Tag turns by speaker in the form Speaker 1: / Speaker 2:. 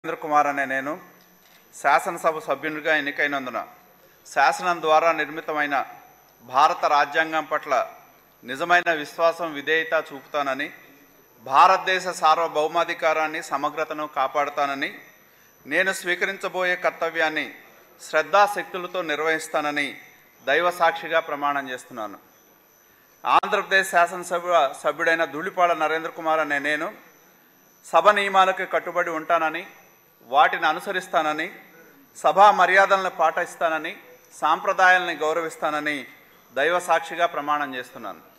Speaker 1: నరేంద్ర కుమార్ అనే నేను శాసనసభ సభ్యునిగా ఎన్నికైనందున శాసనం ద్వారా నిర్మితమైన భారత రాజ్యాంగం పట్ల నిజమైన విశ్వాసం విధేయత చూపుతానని భారతదేశ సార్వభౌమాధికారాన్ని సమగ్రతను కాపాడుతానని నేను స్వీకరించబోయే కర్తవ్యాన్ని శ్రద్ధాశక్తులతో నిర్వహిస్తానని దైవ సాక్షిగా ప్రమాణం చేస్తున్నాను ఆంధ్రప్రదేశ్ శాసనసభ సభ్యుడైన ధూళిపాడ నరేంద్ర కుమార్ అనే నేను సభ నియమాలకు కట్టుబడి ఉంటానని వాటిని అనుసరిస్తానని సభా మర్యాదలను పాటిస్తానని సాంప్రదాయాలను గౌరవిస్తానని దైవ సాక్షిగా ప్రమాణం చేస్తున్నాను